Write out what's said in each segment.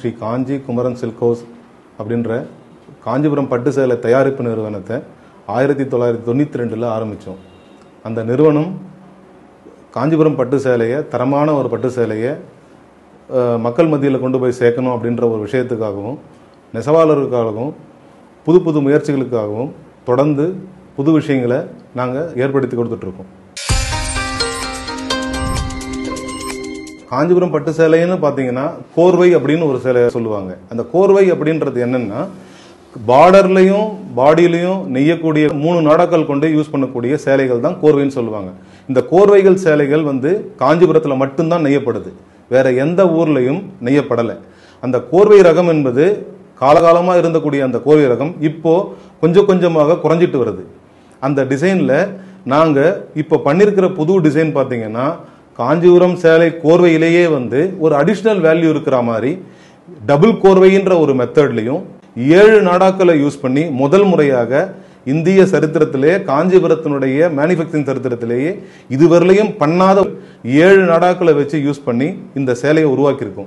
Sri Kanchi Kumaran silk house அப்படின்ற காஞ்சிபுரம் பட்டு சேலை தயாரிப்பு நிறுவனத்தை ஆயிரத்தி தொள்ளாயிரத்தி தொண்ணூற்றி ரெண்டில் ஆரம்பித்தோம் அந்த நிறுவனம் காஞ்சிபுரம் பட்டு சேலையை தரமான ஒரு பட்டு சேலையை அஹ், மக்கள் மத்தியில் கொண்டு போய் சேர்க்கணும் அப்படின்ற ஒரு விஷயத்துக்காகவும் நெசவாளர்களுக்காகவும் புது புது முயற்சிகளுக்காகவும் தொடர்ந்து புது விஷயங்களை நாங்கள் ஏற்படுத்தி கொடுத்துட்ருக்கோம் காஞ்சிபுரம் பட்டு சேலைன்னு பார்த்தீங்கன்னா கோர்வை அப்படின்னு ஒரு சேலை சொல்லுவாங்க அந்த கோர்வை அப்படின்றது என்னன்னா பார்டர்லையும் பாடியிலையும் நெய்யக்கூடிய மூணு நாடாக்கள் கொண்டு யூஸ் பண்ணக்கூடிய சேலைகள் தான் கோர்வைன்னு சொல்லுவாங்க இந்த கோர்வைகள் சேலைகள் வந்து காஞ்சிபுரத்தில் மட்டும்தான் நெய்யப்படுது வேற எந்த ஊர்லையும் நெய்யப்படலை அந்த கோர்வை ரகம் என்பது காலகாலமாக இருந்தக்கூடிய அந்த கோர்வை ரகம் இப்போ கொஞ்சம் கொஞ்சமாக குறைஞ்சிட்டு வருது அந்த டிசைனில் நாங்கள் இப்போ பண்ணியிருக்கிற புது டிசைன் பார்த்தீங்கன்னா காஞ்சிபுரம் சேலை கோர்வையிலேயே வந்து ஒரு அடிஷ்னல் வேல்யூ இருக்கிற மாதிரி டபுள் கோர்வைன்ற ஒரு மெத்தட்லையும் ஏழு நாடாக்களை யூஸ் பண்ணி முதல் முறையாக இந்திய சரித்திரத்திலே காஞ்சிபுரத்தினுடைய மேனுஃபேக்சரிங் சரித்திரத்திலேயே இதுவரையிலையும் பண்ணாத ஏழு நாடாக்களை வச்சு யூஸ் பண்ணி இந்த சேலையை உருவாக்கியிருக்கோம்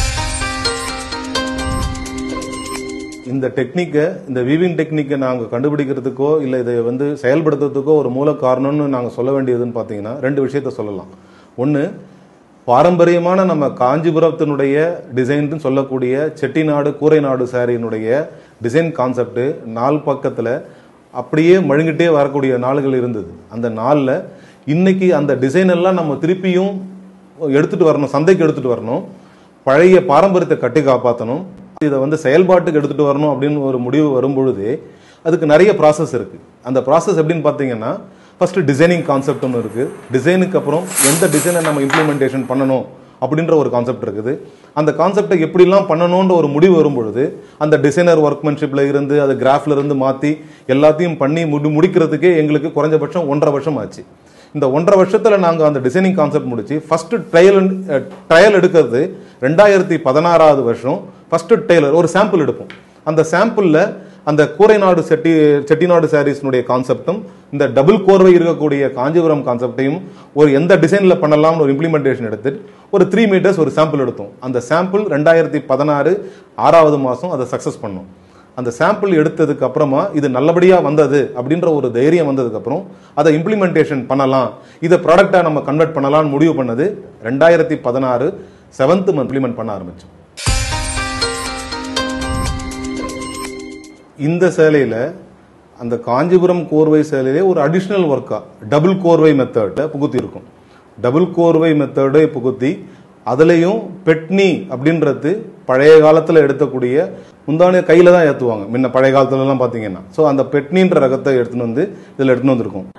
இந்த டெக்னிக்கை இந்த வீவிங் டெக்னிக்கை நாங்கள் கண்டுபிடிக்கிறதுக்கோ இல்லை இதை வந்து செயல்படுத்துறதுக்கோ ஒரு மூல காரணம்னு நாங்கள் சொல்ல வேண்டியதுன்னு பார்த்தீங்கன்னா ரெண்டு விஷயத்த சொல்லலாம் ஒன்று பாரம்பரியமான நம்ம காஞ்சிபுரத்தினுடைய டிசைன் சொல்லக்கூடிய செட்டிநாடு கூரை நாடு சாரியினுடைய டிசைன் கான்செப்ட் நாள் பக்கத்தில் அப்படியே மழுங்கிட்டே வரக்கூடிய நாளுகள் இருந்தது அந்த நாளில் இன்னைக்கு அந்த டிசைன் எல்லாம் நம்ம திருப்பியும் எடுத்துட்டு வரணும் சந்தைக்கு எடுத்துட்டு வரணும் பழைய பாரம்பரியத்தை கட்டி காப்பாற்றணும் இதை வந்து செயல்பாட்டுக்கு எடுத்துட்டு வரணும் அப்படின்னு ஒரு முடிவு வரும்பொழுது அதுக்கு நிறைய ப்ராசஸ் இருக்கு அந்த ப்ராசஸ் எப்படின்னு பார்த்தீங்கன்னா ஃபர்ஸ்ட் டிசைனிங் கான்செப்ட் ஒன்று இருக்கு டிசைனுக்கு அப்புறம் எந்த டிசைனை நம்ம இம்ப்ளிமெண்டேஷன் பண்ணணும் அப்படின்ற ஒரு கான்செப்ட் இருக்குது அந்த கான்செப்டை எப்படிலாம் பண்ணணுன்ற ஒரு முடிவு வரும்பொழுது அந்த டிசைனர் ஒர்க்மேன்ஷிப்ல இருந்து அது கிராஃப்ல இருந்து மாற்றி எல்லாத்தையும் பண்ணி முடி முடிக்கிறதுக்கே எங்களுக்கு குறைஞ்சபட்சம் ஒன்றரை வருஷம் ஆச்சு இந்த ஒன்றரை வருஷத்துல நாங்க அந்த டிசைனிங் கான்செப்ட் முடிச்சு ஃபர்ஸ்ட் ட்ரையல் ட்ரையல் எடுக்கிறது ரெண்டாயிரத்தி பதினாறாவது வருஷம் ஃபர்ஸ்ட் டெய்லர் ஒரு சாம்பிள் எடுப்போம் அந்த சாம்பிள்ல அந்த கூரை நாடு செட்டி செட்டிநாடு சாரீஸ்னுடைய கான்செப்டும் இந்த டபுள் கோர்வை இருக்கக்கூடிய காஞ்சிபுரம் கான்செப்டையும் ஒரு எந்த டிசைன்ல பண்ணலாம்னு ஒரு இம்ப்ளிமெண்டேஷன் எடுத்துட்டு ஒரு த்ரீ மீட்டர்ஸ் ஒரு சாம்பிள் எடுத்தோம் அந்த சாம்பிள் ரெண்டாயிரத்தி பதினாறு ஆறாவது மாசம் அதை சக்சஸ் பண்ணோம் அந்த சாம்பிள் எடுத்ததுக்கு அப்புறமா இது நல்லபடியா வந்தது அப்படின்ற ஒரு தைரியம் வந்ததுக்கு அப்புறம் அதை இம்ப்ளிமெண்டேஷன் பண்ணலாம் இதை ப்ராடக்டா நம்ம கன்வெர்ட் பண்ணலாம்னு முடிவு பண்ணது ரெண்டாயிரத்தி பதினாறு செவன்த் மந்த் இம்ப்ளிமெண்ட் பண்ண ஆரம்பிச்சோம் இந்த சேலையில அந்த காஞ்சிபுரம் கோர்வை சேலையிலே ஒரு அடிஷ்னல் ஒர்க்கா டபுள் கோர்வை மெத்தட புகுத்தி இருக்கும் டபுள் கோர்வை மெத்தடை புகுத்தி அதுலேயும் பெட்னி அப்படின்றது பழைய காலத்தில் எடுத்தக்கூடிய முந்தானிய கையில் தான் ஏற்றுவாங்க முன்ன பழைய காலத்துலலாம் பார்த்தீங்கன்னா ஸோ அந்த பெட்னின்ற ரகத்தை எடுத்துன்னு வந்து இதில் எடுத்துன்னு வந்திருக்கோம்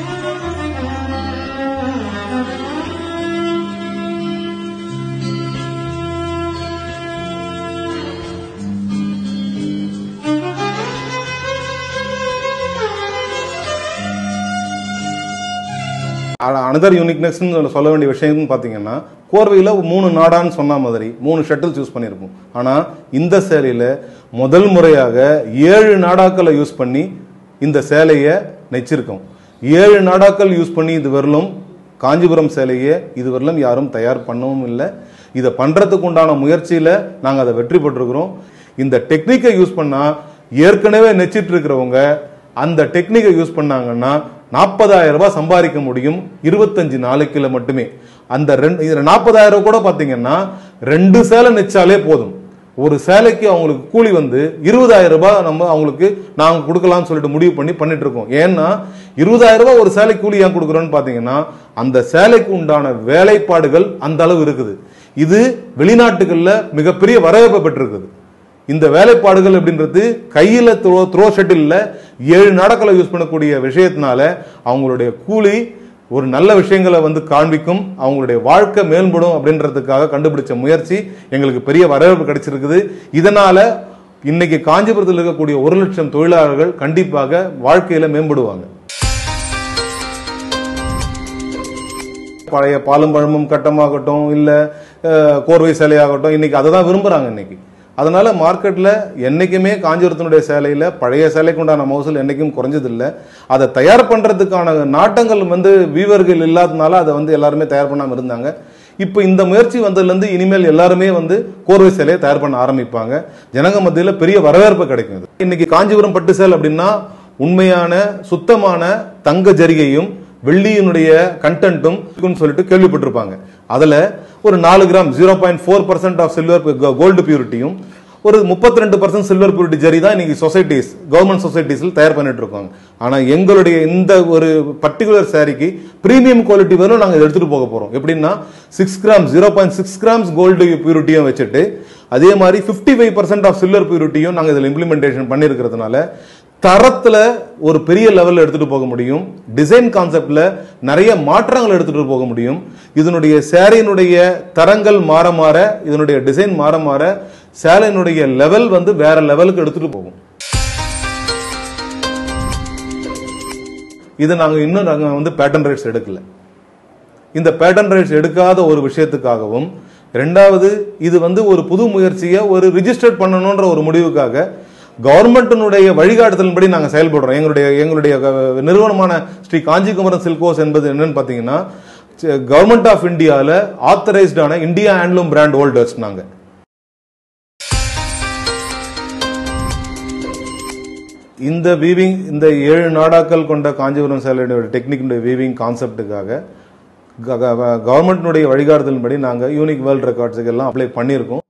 அனதர் யூனிக்னஸ்னு சொல்ல வேண்டிய விஷயம்னு பார்த்தீங்கன்னா கோர்வையில் மூணு நாடான்னு சொன்ன மாதிரி மூணு ஷட்டில்ஸ் யூஸ் பண்ணியிருப்போம் ஆனால் இந்த சேலையில் முதல் முறையாக ஏழு நாடாக்களை யூஸ் பண்ணி இந்த சேலையை நெச்சிருக்கோம் ஏழு நாடாக்கள் யூஸ் பண்ணி இது வரலும் காஞ்சிபுரம் சேலையை இதுவரையிலும் யாரும் தயார் பண்ணவும் இல்லை இதை பண்றதுக்கு உண்டான முயற்சியில நாங்கள் அதை வெற்றி பெற்றிருக்கிறோம் இந்த டெக்னிக்கை யூஸ் பண்ணா ஏற்கனவே நெச்சிட்டு இருக்கிறவங்க அந்த டெக்னிக்கை யூஸ் பண்ணாங்கன்னா நாற்பதாயிரம் ரூபாய் சம்பாதிக்க முடியும் இருபத்தஞ்சு நாளைக்குல மட்டுமே அந்த ரெண்டு இதுல நாற்பதாயிரம் ரூபாய் கூட பாத்தீங்கன்னா ரெண்டு சேலை நெச்சாலே போதும் ஒரு சேலைக்கு அவங்களுக்கு கூலி வந்து இருபதாயிரம் ரூபாய் நம்ம அவங்களுக்கு நாங்க கொடுக்கலாம்னு சொல்லிட்டு முடிவு பண்ணி பண்ணிட்டு இருக்கோம் ஏன்னா இருபதாயிரம் ரூபாய் ஒரு சேலை கூலி ஏன் கொடுக்குறோம்னு பாத்தீங்கன்னா அந்த சேலைக்கு உண்டான வேலைப்பாடுகள் அந்த அளவு இருக்குது இது வெளிநாட்டுகள்ல மிகப்பெரிய வரவேற்பை பெற்றிருக்குது இந்த வேலைப்பாடுகள் அப்படின்றது கையில த்ரோ த்ரோ ஷட்டில்ல ஏழு நாடக்களை யூஸ் பண்ணக்கூடிய விஷயத்தினால அவங்களுடைய கூலி ஒரு நல்ல விஷயங்களை வந்து காண்பிக்கும் அவங்களுடைய வாழ்க்கை மேம்படும் அப்படின்றதுக்காக கண்டுபிடிச்ச முயற்சி எங்களுக்கு பெரிய வரவேற்பு கிடைச்சிருக்குது இதனால இன்னைக்கு காஞ்சிபுரத்தில் இருக்கக்கூடிய ஒரு லட்சம் தொழிலாளர்கள் கண்டிப்பாக வாழ்க்கையில மேம்படுவாங்க பழைய பாலும் பழமும் கட்டமாகட்டும் இல்ல அஹ், கோர்வை சேலையாகட்டும் இன்னைக்கு அதை தான் விரும்புறாங்க இன்னைக்கு அதனால மார்க்கெட்ல என்னைக்குமே காஞ்சிபுரத்தினுடைய சேலையில பழைய சேலைக்கு உண்டான மகசூல் என்னைக்கும் குறைஞ்சதில்லை அதை தயார் பண்றதுக்கான நாட்டங்கள் வந்து வீவர்கள் இல்லாதனால அதை வந்து எல்லாருமே தயார் பண்ணாம இருந்தாங்க இப்போ இந்த முயற்சி வந்ததுலேருந்து இனிமேல் எல்லாருமே வந்து கோர்வை சேலையை தயார் பண்ண ஆரம்பிப்பாங்க ஜனங்க மத்தியில் பெரிய வரவேற்பு கிடைக்கும் இது. இன்னைக்கு காஞ்சிபுரம் பட்டு சேல் அப்படின்னா உண்மையான சுத்தமான தங்க ஜரிகையும் வெள்ளியினுடைய கண்டென்ட்டும் இருக்குன்னு சொல்லிட்டு கேள்விப்பட்டிருப்பாங்க அதுல ஒரு நாலு gram zero point four percent of silver gold பியூரிட்டியும் ஒரு முப்பத்தி ரெண்டு பர்சன்ட் சில்வர் பியூரிட்டி ஜரி தான் இன்னைக்கு சொசைட்டிஸ் கவர்மெண்ட் சொசைட்டிஸ்ல தயார் பண்ணிட்டு இருக்காங்க ஆனா எங்களுடைய இந்த ஒரு பர்டிகுலர் சாரிக்கு பிரீமியம் குவாலிட்டி வேணும் நாங்க இதை எடுத்துட்டு போக போறோம் எப்படின்னா six gram zero point six grams gold பியூரிட்டியும் வச்சுட்டு அதே மாதிரி fifty five percent of silver பியூரிட்டியும் நாங்க இதில் இம்ப்ளிமெண்டேஷன் பண்ணியிருக்கிறதுனால தரத்துல ஒரு பெரிய லெவல்ல எடுத்துட்டு போக முடியும் டிசைன் கான்செப்ட்ல நிறைய மாற்றங்கள் எடுத்துட்டு போக முடியும் இதனுடைய சேரையினுடைய தரங்கள் மாற மாற இதனுடைய டிசைன் மாற மாற சேலையினுடைய லெவல் வந்து வேற லெவலுக்கு எடுத்துட்டு போகும் இது நாங்க இன்னும் நாங்க வந்து பேட்டன் ரைட்ஸ் எடுக்கல இந்த பேட்டன் ரைட்ஸ் எடுக்காத ஒரு விஷயத்துக்காகவும் ரெண்டாவது இது வந்து ஒரு புது முயற்சியை ஒரு ரிஜிஸ்டர்ட் பண்ணணுன்ற ஒரு முடிவுக்காக கவர்மெண்ட்டினுடைய வழிகாட்டுதலின்படி நாங்கள் செயல்படுறோம் எங்களுடைய எங்களுடைய க- நிறுவனமான ஸ்ரீ காஞ்சிகுமரன் சில்கோஸ் என்பது என்னன்னு பார்த்தீங்கன்னா கவர்மெண்ட் ஆஃப் இந்தியாவில் ஆத்தரைஸ்டான இந்தியா ஹேண்ட்லூம் பிராண்ட் ஹோல்டர்ஸ் நாங்கள் இந்த வீவிங் இந்த ஏழு நாடாக்கள் கொண்ட காஞ்சிபுரம் சேலையுடைய டெக்னிக்கினுடைய வீவிங் கான்செப்டுக்காக கவர்மெண்ட்டினுடைய வழிகாட்டுதலின்படி நாங்கள் யூனிக் வேர்ல்ட் ரெக்கார்ட்ஸுக்கு எல்லாம் அப்ளை பண்ணியிருக்கோம்